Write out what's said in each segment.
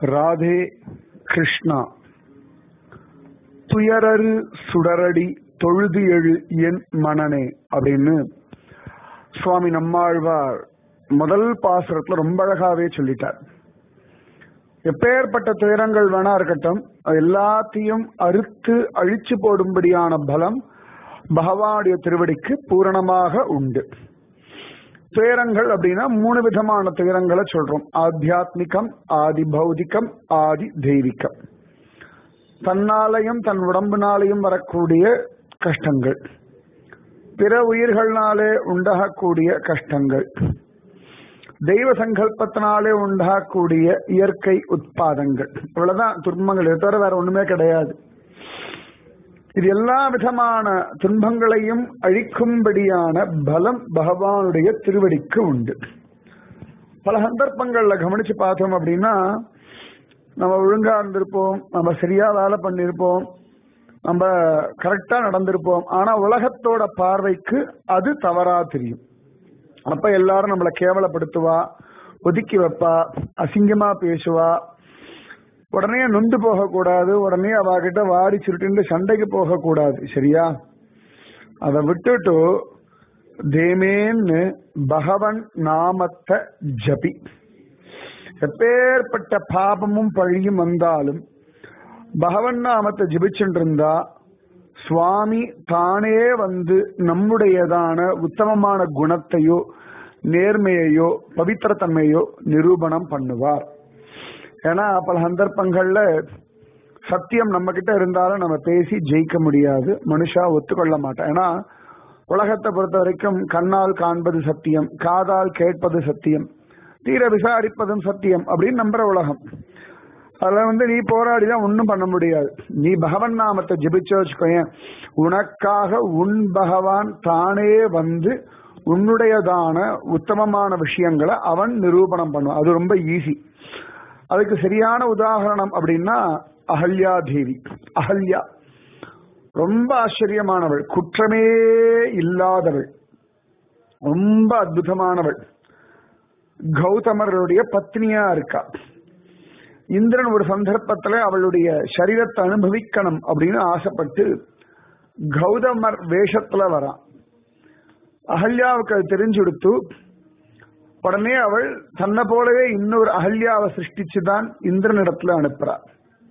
ராதே கிருஷ்ணா துயரரு சுடரடி தொழுது எழு என் மனனே அப்படின்னு சுவாமி நம்மாழ்வார் முதல் பாசுரத்துல ரொம்ப அழகாவே சொல்லிட்டார் எப்பேற்பட்ட துயரங்கள் வேணா இருக்கட்டும் அது எல்லாத்தையும் அறுத்து அழிச்சு போடும்படியான பலம் பகவானுடைய திருவடிக்கு பூரணமாக உண்டு துயரங்கள் அப்படின்னா மூணு விதமான துயரங்களை சொல்றோம் ஆத்தியாத்மிகம் ஆதி பௌதிகம் ஆதி தெய்வீகம் தன்னாலையும் தன் உடம்பினாலையும் வரக்கூடிய கஷ்டங்கள் பிற உயிர்களாலே உண்டாகக்கூடிய கஷ்டங்கள் தெய்வ சங்கல்பத்தினாலே உண்டாகக்கூடிய இயற்கை உட்பாதங்கள் இவ்வளவுதான் துன்பங்கள் இதை தவிர வேற ஒண்ணுமே கிடையாது இது எல்லா விதமான துன்பங்களையும் அழிக்கும்படியான பலம் பகவானுடைய திருவடிக்கு உண்டு பல சந்தர்ப்பங்கள்ல கவனிச்சு பார்த்தோம் அப்படின்னா நம்ம ஒழுங்கா இருந்திருப்போம் நம்ம சரியா வேலை பண்ணிருப்போம் நம்ம கரெக்டா நடந்திருப்போம் ஆனா உலகத்தோட பார்வைக்கு அது தவறா தெரியும் அப்ப எல்லாரும் நம்மளை கேவலப்படுத்துவா ஒதுக்கி வைப்பா அசிங்கமா பேசுவா உடனே நொந்து போகக்கூடாது உடனே அவகிட்ட வாடி சுருட்டு சண்டைக்கு போகக்கூடாது சரியா அதை விட்டுட்டு தேமேன்னு பகவன் நாமத்தை ஜபி எப்பேற்பட்ட பாபமும் பழியும் வந்தாலும் பகவன் நாமத்தை ஜபிச்சுட்டு இருந்தா சுவாமி தானே வந்து நம்முடையதான உத்தமமான குணத்தையோ நேர்மையையோ பவித்திரத்தன்மையோ நிரூபணம் பண்ணுவார் ஏன்னா பல சந்தர்ப்பங்கள்ல சத்தியம் நம்ம கிட்ட இருந்தாலும் நம்ம பேசி ஜெயிக்க முடியாது மனுஷா ஒத்துக்கொள்ள மாட்டோம் ஏன்னா உலகத்தை பொறுத்த வரைக்கும் கண்ணால் காண்பது சத்தியம் காதால் கேட்பது சத்தியம் தீர விசாரிப்பதும் சத்தியம் அப்படின்னு நம்புற உலகம் அதுல வந்து நீ போராடிதான் ஒன்னும் பண்ண முடியாது நீ பகவன் நாமத்தை ஜபிச்சு வச்சுக்கோயேன் உனக்காக உன் பகவான் தானே வந்து உன்னுடையதான உத்தமமான விஷயங்களை அவன் நிரூபணம் பண்ணுவான் அது ரொம்ப ஈஸி அதுக்கு சரியான உதாரணம் அப்படின்னா அகல்யா தேவி அகல்யா ரொம்ப ஆச்சரியமானவள் குற்றமே இல்லாதவள் ரொம்ப அற்புதமானவள் கௌதமருடைய பத்னியா இருக்கா இந்திரன் ஒரு சந்தர்ப்பத்துல அவளுடைய சரீரத்தை அனுபவிக்கணும் அப்படின்னு ஆசைப்பட்டு கௌதமர் வேஷத்துல வரான் அகல்யாவுக்கு அது தெரிஞ்சுடுத்து உடனே அவள் தன்னை போலவே இன்னொரு அகல்யாவை சிருஷ்டிச்சுதான் இந்திரனிடத்துல அனுப்புறார்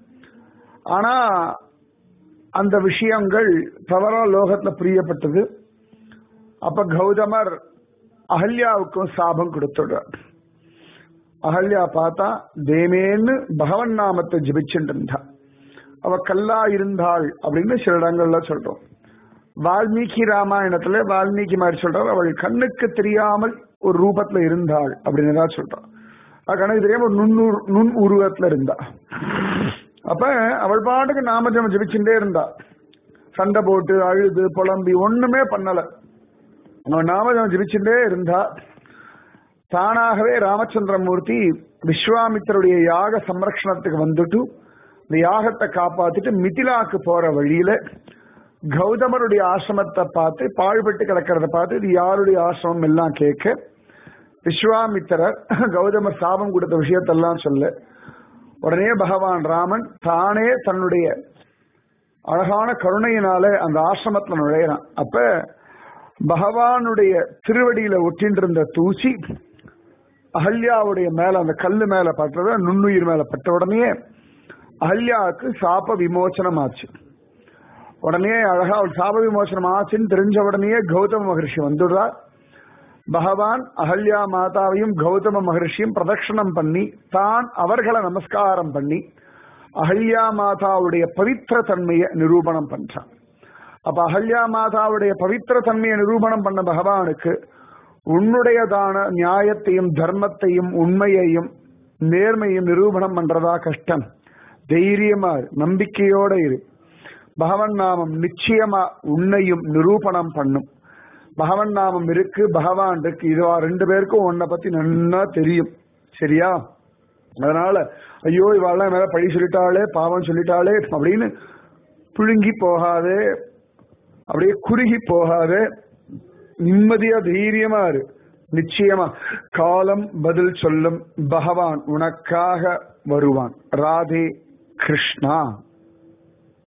ஆனா அந்த விஷயங்கள் தவறா லோகத்துல பிரியப்பட்டது அப்ப கௌதமர் அகல்யாவுக்கும் சாபம் கொடுத்துடுறார் அகல்யா பார்த்தா தேமேன்னு பகவன் நாமத்தை ஜபிச்சுட்டு இருந்தா அவ கல்லா இருந்தாள் அப்படின்னு சில இடங்கள்ல சொல்றோம் வால்மீகி ராமாயணத்துல வால்மீகி மாதிரி சொல்றார் அவள் கண்ணுக்கு தெரியாமல் ஒரு ரூபத்துல இருந்தாள் அப்படின்னு தான் சொல்றான் கணக்கு தெரியாம ஒரு நுண்ணூர் நுண் உருவத்துல இருந்தா அப்ப அவள் பாட்டுக்கு நாமஜம் ஜபிச்சுட்டே இருந்தா சண்டை போட்டு அழுது புலம்பி ஒண்ணுமே பண்ணல அவன் நாமஜம் ஜபிச்சுட்டே இருந்தா தானாகவே ராமச்சந்திரமூர்த்தி விஸ்வாமித்தருடைய யாக சம்ரக்ஷணத்துக்கு வந்துட்டு இந்த யாகத்தை காப்பாத்திட்டு மிதிலாக்கு போற வழியில கௌதமருடைய ஆசிரமத்தை பார்த்து பாழ்பட்டு கிடக்கிறத பார்த்து இது யாருடைய ஆசிரமம் எல்லாம் கேட்க விஸ்வாமித்திரர் கௌதமர் சாபம் கொடுத்த விஷயத்தெல்லாம் சொல்ல உடனே பகவான் ராமன் தானே தன்னுடைய அழகான கருணையினால அந்த ஆசிரமத்துல நுழையிறான் அப்ப பகவானுடைய திருவடியில ஒட்டின்றிருந்த தூசி அகல்யாவுடைய மேல அந்த கல்லு மேல பட்டத நுண்ணுயிர் மேல பட்ட உடனே அகல்யாவுக்கு சாப விமோச்சனம் ஆச்சு உடனே அழகா அவள் சாப விமோசனம் ஆச்சுன்னு தெரிஞ்ச உடனே கௌதம மகர்ஷி வந்துடுறார் பகவான் அகல்யா மாதாவையும் கௌதம மகர்ஷியும் பிரதட்சணம் பண்ணி தான் அவர்களை நமஸ்காரம் பண்ணி அகல்யா மாதாவுடைய பவித்திர தன்மையை நிரூபணம் பண்றான் அப்ப அகல்யா மாதாவுடைய பவித்திர தன்மையை நிரூபணம் பண்ண பகவானுக்கு உன்னுடையதான நியாயத்தையும் தர்மத்தையும் உண்மையையும் நேர்மையும் நிரூபணம் பண்றதா கஷ்டம் தைரியமா நம்பிக்கையோட இரு பகவன் நாமம் நிச்சயமா உன்னையும் நிரூபணம் பண்ணும் பகவன் நாமம் இருக்கு பகவான் இருக்கு இதுவா ரெண்டு பேருக்கும் உன்னை பத்தி நன்னா தெரியும் சரியா அதனால ஐயோ இவாள்லாம் மேல பழி சொல்லிட்டாளே பாவம் சொல்லிட்டாளே அப்படின்னு புழுங்கி போகாதே அப்படியே குறுகி போகாதே நிம்மதியா தைரியமா இரு நிச்சயமா காலம் பதில் சொல்லும் பகவான் உனக்காக வருவான் ராதே கிருஷ்ணா